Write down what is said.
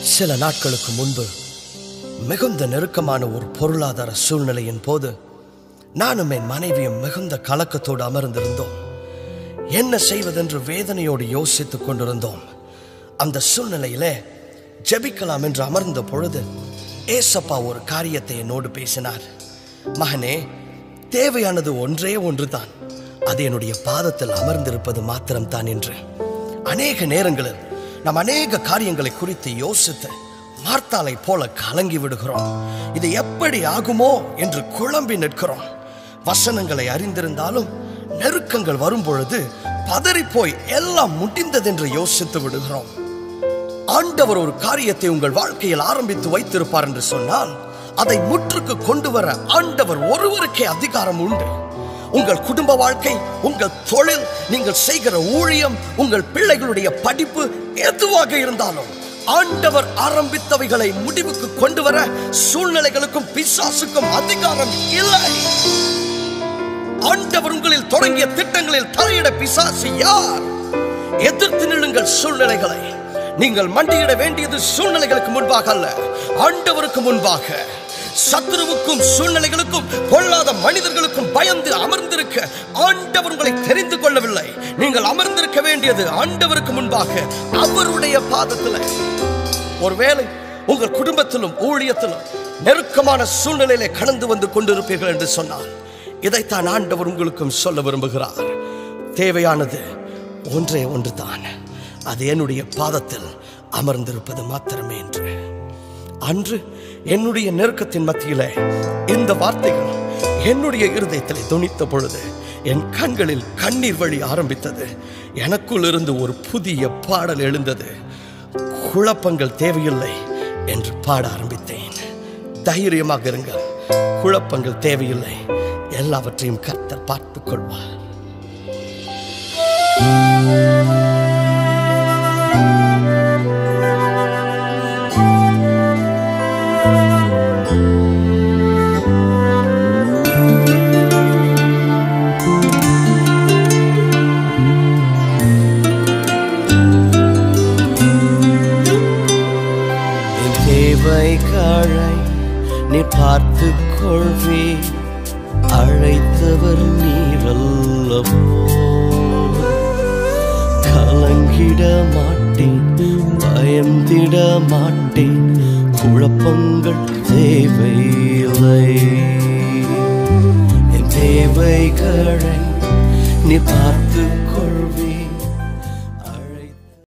சில நாட்களுக்கு முன்பு மிகுந்த நெருக்கமான ஒரு பொருளாதார சூழ்நிலையின் போது நானும் என் மனைவியும் மிகுந்த கலக்கத்தோடு அமர்ந்திருந்தோம் என்ன செய்வதென்று வேதனையோடு யோசித்துக் கொண்டிருந்தோம் அந்த சூழ்நிலையிலே ஜெபிக்கலாம் என்று அமர்ந்த பொழுது ஏசப்பா ஒரு காரியத்தை என்னோடு பேசினார் மகனே தேவையானது ஒன்றே ஒன்றுதான் அது என்னுடைய பாதத்தில் அமர்ந்திருப்பது மாத்திரம்தான் என்று அநேக நேரங்களில் நாம் அநேக காரியங்களை குறித்து யோசித்து மார்த்தாலை போல கலங்கி விடுகிறோம் இது எப்படி ஆகுமோ என்று குழம்பி நிற்கிறோம் வசனங்களை அறிந்திருந்தாலும் நெருக்கங்கள் வரும் பொழுது பதறிப்போய் எல்லாம் முடிந்ததென்று யோசித்து விடுகிறோம் ஆண்டவர் ஒரு காரியத்தை உங்கள் வாழ்க்கையில் ஆரம்பித்து வைத்திருப்பார் என்று சொன்னால் அதை முற்றுக்கு கொண்டு வர ஆண்டவர் ஒருவருக்கே அதிகாரம் உண்டு உங்கள் குடும்ப வாழ்க்கை உங்கள் தொழில் நீங்கள் செய்கிற ஊழியம் உங்கள் பிள்ளைகளுடைய படிப்பு எதுவாக இருந்தாலும் ஆண்டவர் ஆரம்பித்தவைகளை முடிவுக்கு கொண்டு வர சூழ்நிலைகளுக்கும் பிசாசுக்கும் அதிகாரம் இல்லை ஆண்டவர் உங்களில் தொடங்கிய திட்டங்களில் தலையிட பிசாசு யார் எதிர்த்து நில்லுங்கள் சூழ்நிலைகளை நீங்கள் மண்டியிட வேண்டியது சூழ்நிலைகளுக்கு முன்பாக அல்ல ஆண்டவருக்கு முன்பாக சத்துருவுக்கும் சூழ்நிலைகளுக்கும் பொல்லாத மனிதர்களுக்கும் பயந்து அமர்ந்திருக்க ஆண்டவர் உங்களை தெரிந்து கொள்ளவில்லை நீங்கள் அமர்ந்திருக்க வேண்டியது ஆண்டவருக்கு முன்பாக அவருடைய பாதத்தில் ஒருவேளை உங்கள் குடும்பத்திலும் ஊழியத்திலும் நெருக்கமான சூழ்நிலையிலே கடந்து வந்து கொண்டிருப்பீர்கள் என்று சொன்னால் இதைத்தான் ஆண்டவர் உங்களுக்கும் சொல்ல விரும்புகிறார் தேவையானது ஒன்றே ஒன்றுதான் அது என்னுடைய பாதத்தில் அமர்ந்திருப்பது மாத்திரமே என்று அன்று என்னுடைய நெருக்கத்தின் மத்தியிலே இந்த வார்த்தைகள் என்னுடைய இருதயத்தில் துணித்த பொழுது என் கண்களில் கண்ணீர் வழி ஆரம்பித்தது எனக்குள் இருந்து ஒரு புதிய பாடல் எழுந்தது குழப்பங்கள் தேவையில்லை என்று பாட ஆரம்பித்தேன் தைரியமாக இருங்கள் குழப்பங்கள் தேவையில்லை எல்லாவற்றையும் கர்த்தர் பார்த்துக் கொள்வார் என் தேவைகளை நீ பார்த்து கொள்வே அழைத்தவர் நீரல்லவோ கலங்கிட மாட்டேன் பயந்திட மாட்டேன் குழப்பங்கள் தேவையில்லை என் தேவைகளை நீ பார்த்து